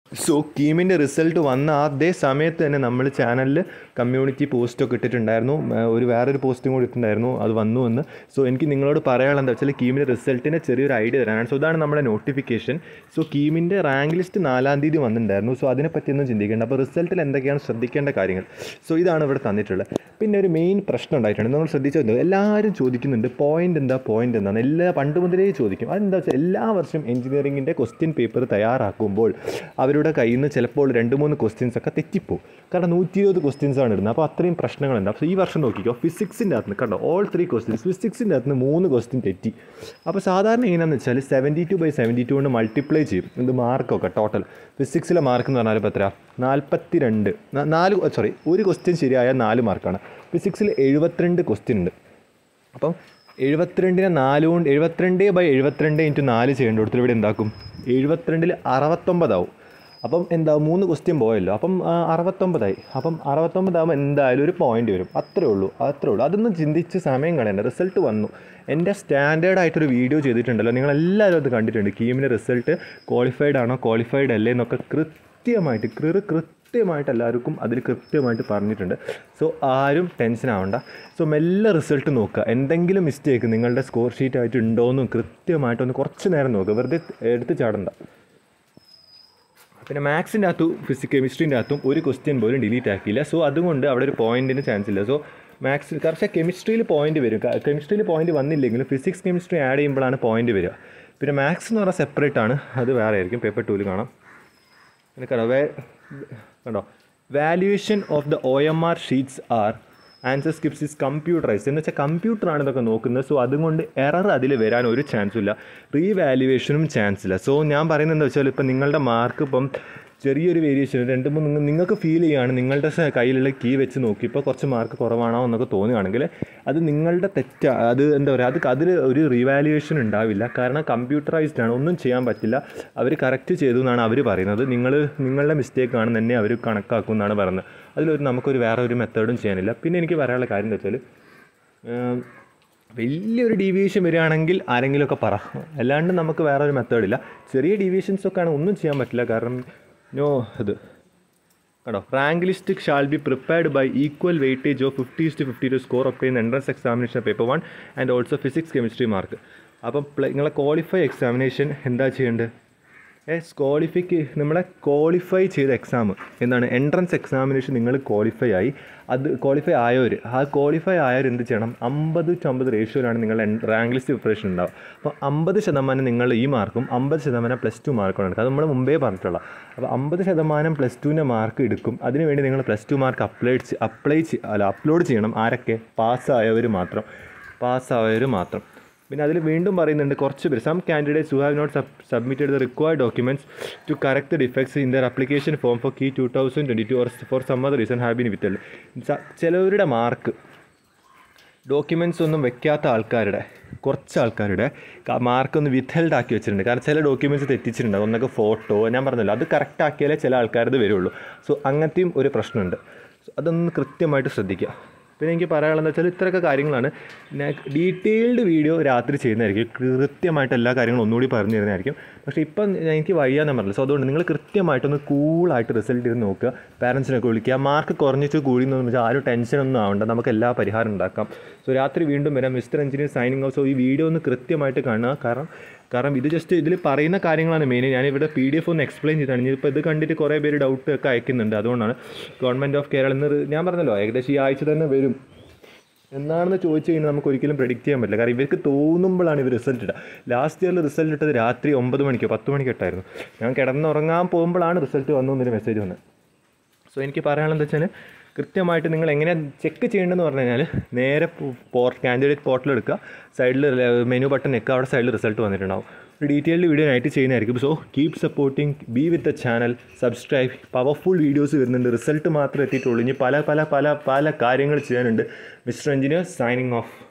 so കീമിൻ്റെ result വന്ന അതേ സമയത്ത് തന്നെ നമ്മൾ ചാനലിൽ കമ്മ്യൂണിറ്റി പോസ്റ്റൊക്കെ ഇട്ടിട്ടുണ്ടായിരുന്നു ആ, ഒരു വേറൊരു പോസ്റ്റും കൂടി ഇട്ടിട്ടുണ്ടായിരുന്നു അത് വന്നു എന്ന് സോ എനിക്ക് നിങ്ങളോട് പറയാനുള്ളത് എന്താ വെച്ചാൽ കീമിൻ്റെ റിസൾട്ടിന് ചെറിയൊരു ഐഡിയ തരാനാണ് സോ ഇതാണ് നമ്മുടെ നോട്ടിഫിക്കേഷൻ സോ കീമിൻ്റെ റാങ്ക് ലിസ്റ്റ് നാലാം തീയതി വന്നിട്ടുണ്ടായിരുന്നു സോ അതിനെപ്പറ്റിയൊന്നും ചിന്തിക്കേണ്ട അപ്പോൾ റിസൾട്ടിൽ എന്തൊക്കെയാണ് ശ്രദ്ധിക്കേണ്ട കാര്യങ്ങൾ സോ ഇതാണ് ഇവിടെ തന്നിട്ടുള്ളത് പിന്നെ ഒരു മെയിൻ പ്രശ്നം ഉണ്ടായിട്ടുണ്ട് നമ്മൾ ശ്രദ്ധിച്ചത് എല്ലാവരും ചോദിക്കുന്നുണ്ട് പോയിന്റ് എന്താ പോയിന്റ് എന്താണെന്ന് എല്ലാ പണ്ട് മുതലേ ചോദിക്കും അതെന്താ വെച്ചാൽ എല്ലാ വർഷവും എഞ്ചിനീയറിംഗിൻ്റെ ക്വസ്റ്റ്യൻ പേപ്പർ തയ്യാറാക്കുമ്പോൾ അവരുടെ കയ്യിൽ നിന്ന് ചിലപ്പോൾ രണ്ട് മൂന്ന് ക്വസ്റ്റ്യൻസ് ഒക്കെ തെറ്റിപ്പോവും കാരണം നൂറ്റി ഇരുപത് ക്വസ്റ്റ്യൻസ് ആണ് ഇടുന്നത് അപ്പോൾ അത്രയും പ്രശ്നങ്ങളുണ്ട് അപ്പോൾ ഈ വർഷം നോക്കിക്കോ ഫിസിക്സിൻ്റെ അകത്ത് നിന്ന് കണ്ടോ ഓൾ ത്രീ ക്വസ്റ്റ്യൻസ് ഫിസിക്സിൻ്റെ അകത്ത് നിന്ന് മൂന്ന് ക്വസ്റ്റ്യൻ തെറ്റി അപ്പോൾ സാധാരണ എങ്ങനെയാണെന്ന് വെച്ചാൽ seventy two by seventy two കൊണ്ട് മൾട്ടിപ്ലൈ ചെയ്യും ഇത് മാർക്കൊക്കെ ടോട്ടൽ ഫിസിക്സിലെ മാർക്ക് എന്ന് പറഞ്ഞാൽ ഇപ്പോൾ എത്ര നാൽപ്പത്തി രണ്ട് ന- നാല് സോറി ഒരു ക്വസ്റ്റ്യൻ ശരിയായ നാല് മാർക്കാണ് ഫിസിക്സിൽ എഴുപത്തിരണ്ട് ക്വസ്റ്റ്യൻ ഉണ്ട് അപ്പം എഴുപത്തിരണ്ടിനെ നാല് കൊണ്ട് എഴുപത്തിരണ്ട് ബൈ എഴുപത്തിരണ്ട് ഇൻറ്റു നാല് ചെയ്യേണ്ട കൊടുത്തിട്ട് ഇവിടെ എന്താക്കും എഴുപത്തിരണ്ടിൽ അറുപത്തൊമ്പതാവും അപ്പം എന്താ മൂന്ന് ക്വസ്റ്റ്യൻ പോയല്ലോ അപ്പം ആ, അറുപത്തൊമ്പതായി അപ്പം അറുപത്തൊമ്പതാകുമ്പോൾ എന്തായാലും ഒരു പോയിന്റ് വരും അത്രേ ഉള്ളൂ അത്രേ ഉള്ളൂ അതൊന്നും ചിന്തിച്ച് സമയം കളയണ്ട റിസൾട്ട് വന്നു എൻ്റെ സ്റ്റാൻഡേർഡ് ആയിട്ടൊരു വീഡിയോ ചെയ്തിട്ടുണ്ടല്ലോ നിങ്ങളെല്ലാവരും അത് കണ്ടിട്ടുണ്ട് കീമിൻ്റെ റിസൾട്ട് ക്വാളിഫൈഡ് ആണോ ക്വാളിഫൈഡ് അല്ലേ എന്നൊക്കെ കൃത്യമായിട്ട് കൃ കൃത്യമായിട്ട് എല്ലാവർക്കും അതിൽ കൃത്യമായിട്ട് പറഞ്ഞിട്ടുണ്ട് സോ ആരും ടെൻഷൻ ആവണ്ട സോ മെല്ലെ റിസൾട്ട് നോക്കുക എന്തെങ്കിലും മിസ്റ്റേക്ക് നിങ്ങളുടെ സ്കോർ ഷീറ്റ് ആയിട്ട് ഉണ്ടോയെന്നും കൃത്യമായിട്ടൊന്ന് കുറച്ച് നേരം നോക്കുക വെറുതെ എടുത്ത് ചാടണ്ട പിന്നെ മാത്സിൻ്റെ അകത്തും ഫിസിക്സ് കെമിസ്ട്രീൻ്റെ അകത്തും ഒരു ക്വസ്റ്റ്യൻ പോലും ഡിലീറ്റ് ആക്കിയില്ല സോ അതുകൊണ്ട് അവിടെ ഒരു പോയിന്റിന് ചാൻസ് ഇല്ല സോ മാത്സിൽ പക്ഷേ കെമിസ്ട്രിയിൽ പോയിന്റ് വരും കെമിസ്ട്രിയിൽ പോയിന്റ് വന്നില്ലെങ്കിലും ഫിസിക്സ് കെമിസ്ട്രി ആഡ് ചെയ്യുമ്പോഴാണ് പോയിന്റ് വരിക പിന്നെ മാത്സ് എന്ന് പറഞ്ഞാൽ സെപ്പറേറ്റ് ആണ് അത് വേറെ ആയിരിക്കും പേപ്പർ ടൂവിൽ കാണാം പിന്നെ കണ്ടോ വേ കണ്ടോ valuation of the O M R sheets or answer scripts is computerised എന്ന് വെച്ചാൽ കമ്പ്യൂട്ടറാണ് ഇതൊക്കെ നോക്കുന്നത് സോ അതുകൊണ്ട് എറർ അതിൽ വരാൻ ഒരു ചാൻസും ഇല്ല റീവാല്യുവേഷനും ചാൻസ് ഇല്ല സോ ഞാൻ പറയുന്നത് എന്താ വെച്ചാൽ ഇപ്പം നിങ്ങളുടെ മാർക്ക് ഇപ്പം ചെറിയൊരു വേരിയേഷൻ രണ്ട് മൂന്ന് നിങ്ങൾ- നിങ്ങൾക്ക് ഫീൽ ചെയ്യുകയാണ് നിങ്ങളുടെ സ- കയ്യിലുള്ള കീ വെച്ച് നോക്കി ഇപ്പോൾ കുറച്ച് മാർക്ക് കുറവാണോ എന്നൊക്കെ തോന്നുകയാണെങ്കിൽ അത് നിങ്ങളുടെ തെറ്റാ അത് എന്താ പറയുക അത് അതിൽ ഒരു റീവാലുവേഷൻ ഉണ്ടാവില്ല കാരണം കമ്പ്യൂട്ടറൈസ്ഡ് ആണ് ഒന്നും ചെയ്യാൻ പറ്റില്ല അവർ കറക്റ്റ് ചെയ്തു എന്നാണ് അവർ പറയുന്നത് നിങ്ങൾ നിങ്ങളുടെ മിസ്റ്റേക്ക് ആണെന്ന് തന്നെ അവർ കണക്കാക്കും എന്നാണ് പറയുന്നത് അതിലൊരു നമുക്കൊരു വേറെ ഒരു മെത്തേഡും ചെയ്യാനില്ല പിന്നെ എനിക്ക് പറയാനുള്ള കാര്യം എന്താ വെച്ചാൽ ഏം, വലിയൊരു ഡീവിയേഷൻ വരികയാണെങ്കിൽ ആരെങ്കിലുമൊക്കെ പറ അല്ലാണ്ട് നമുക്ക് വേറെ ഒരു മെത്തേഡില്ല ചെറിയ ഡീവിയേഷൻസ് ഒക്കെ ആണ് ഒന്നും ചെയ്യാൻ പറ്റില്ല കാരണം നോ ഇത് കണ്ടോ rank list shall be prepared by equal weightage of fifty to fifty to score obtained entrance examination paper one and also physics chemistry mark അപ്പം പ്ല- നിങ്ങളെ ക്വാളിഫൈ എക്സാമിനേഷൻ എന്താ ചെയ്യേണ്ടത് എസ് ക്വാളിഫിക്ക് നമ്മളെ ക്വാളിഫൈ ചെയ്ത എക്സാം എന്താണ് എൻട്രൻസ് എക്സാമിനേഷൻ നിങ്ങൾ qualify ആയി അത് ക്വാളിഫൈ ആയവർ ആ ക്വാളിഫൈ ആയവർ എന്ത് ചെയ്യണം അമ്പത് ടു അമ്പത് റേഷ്യോയിലാണ് നിങ്ങൾ റാങ്ക് ലിസ്റ്റ് പ്രിപ്പറേഷൻ ഉണ്ടാവുക അപ്പോൾ അമ്പത് ശതമാനം നിങ്ങൾ ഈ മാർക്കും അമ്പത് ശതമാനം പ്ലസ് ടു മാർക്കും എടുക്കുക അത് നമ്മൾ മുമ്പേ പറഞ്ഞിട്ടുള്ള അപ്പോൾ അമ്പത് ശതമാനം പ്ലസ് ടുവിൻ്റെ മാർക്ക് എടുക്കും അതിനുവേണ്ടി നിങ്ങൾ plus two mark apply apply അല്ല അപ്ലോഡ് ചെയ്യണം ആരൊക്കെ പാസ്സായവർ മാത്രം പാസ്സായവർ മാത്രം പിന്നെ അതിൽ വീണ്ടും പറയുന്നുണ്ട് കുറച്ച് പേര് some candidates who have not submitted the required documents to correct the defects in their application form for KEAM two thousand twenty two or for some other reason have been withheld ചിലവരുടെ mark documents ഒന്നും വെക്കാത്ത ആൾക്കാരുടെ കുറച്ച് ആൾക്കാരുടെ mark ഒന്ന് withheld ആക്കി വെച്ചിട്ടുണ്ട് കാരണം ചില ഡോക്യുമെൻറ്റ്സ് തെറ്റിച്ചിട്ടുണ്ട് ഒന്നൊക്കെ ഫോട്ടോ ഞാൻ പറഞ്ഞല്ലോ അത് കറക്റ്റ് ആക്കിയാലേ ചില ആൾക്കാരത് വരുള്ളൂ സോ അങ്ങനത്തെയും ഒരു പ്രശ്നമുണ്ട് So അതൊന്ന് കൃത്യമായിട്ട് ശ്രദ്ധിക്കുക പിന്നെ എനിക്ക് പറയാനുള്ളത് വെച്ചാൽ ഇത്രയൊക്കെ കാര്യങ്ങളാണ് ഡീറ്റെയിൽഡ് വീഡിയോ രാത്രി ചെയ്യുന്നതായിരിക്കും കൃത്യമായിട്ട് എല്ലാ കാര്യങ്ങളും ഒന്നുകൂടി പറഞ്ഞു തരുന്നതായിരിക്കും പക്ഷേ ഇപ്പം എനിക്ക് വയ്യാന്ന് പറഞ്ഞില്ല സോ അതുകൊണ്ട് നിങ്ങൾ കൃത്യമായിട്ടൊന്ന് കൂളായിട്ട് റിസൾട്ട് ചെയ്ത് നോക്കുക പാരൻസിനൊക്കെ വിളിക്കുക മാർക്ക് കുറഞ്ഞിട്ട് കൂടി എന്ന് വെച്ചാൽ ആരും ടെൻഷനൊന്നും ആവണ്ട നമുക്ക് എല്ലാ പരിഹാരം ഉണ്ടാക്കാം സോ രാത്രി വീണ്ടും വരാം mister engineer signing off so ഈ വീഡിയോ ഒന്ന് കൃത്യമായിട്ട് കാണുക കാരണം കാരണം ഇത് ജസ്റ്റ് ഇതിൽ പറയുന്ന കാര്യങ്ങളാണ് മെയിൻ ഞാനിവിടെ പി ഡി എഫ് ഒന്ന് എക്സ്പ്ലെയിൻ ചെയ്താണ് ഇനിയിപ്പോൾ ഇത് കണ്ടിട്ട് കുറേ പേര് ഡൗട്ട് ഒക്കെ അയക്കുന്നുണ്ട് അതുകൊണ്ടാണ് ഗവൺമെൻറ് ഓഫ് കേരള എന്ന് ഞാൻ പറഞ്ഞല്ലോ ഏകദേശം ഈ ആഴ്ച തന്നെ വരും എന്നാണെന്ന് ചോദിച്ചു കഴിഞ്ഞാൽ നമുക്ക് ഒരിക്കലും പ്രെഡിക്റ്റ് ചെയ്യാൻ പറ്റില്ല കാരണം ഇവർക്ക് തോന്നുമ്പോഴാണ് ഇവർ റിസൾട്ട് ഇടുക ലാസ്റ്റ് ഇയറിൽ റിസൾട്ട് ഇട്ടത് രാത്രി ഒമ്പത് മണിക്കോ പത്ത് മണിക്കോ ഇട്ടായിരുന്നു ഞാൻ കിടന്നുറങ്ങാൻ പോകുമ്പോഴാണ് റിസൾട്ട് വന്നു എന്നൊരു മെസ്സേജ് വന്നത് സോ എനിക്ക് പറയാനുള്ളത് വെച്ചാൽ കൃത്യമായിട്ട് നിങ്ങൾ എങ്ങനെ ചെക്ക് ചെയ്യേണ്ടതെന്ന് പറഞ്ഞു കഴിഞ്ഞാൽ നേരെ പോർട്ട് കാൻഡിഡേറ്റ് പോർട്ടൽ എടുക്കുക സൈഡിൽ മെനു ബട്ടൺ നിൽക്കുക അവിടെ സൈഡിൽ റിസൾട്ട് വന്നിട്ടുണ്ടാവും ഒരു ഡീറ്റെയിൽഡ് വീഡിയോ ആയിട്ട് ചെയ്യുന്നതായിരിക്കും so keep supporting be with the channel subscribe powerful videos വരുന്നുണ്ട് റിസൾട്ട് മാത്രമേ എത്തിയിട്ടുള്ളൂ ഇനി പല പല പല പല കാര്യങ്ങൾ ചെയ്യാനുണ്ട് മിസ്റ്റർ എഞ്ചിനീയർ സൈനിങ് ഓഫ്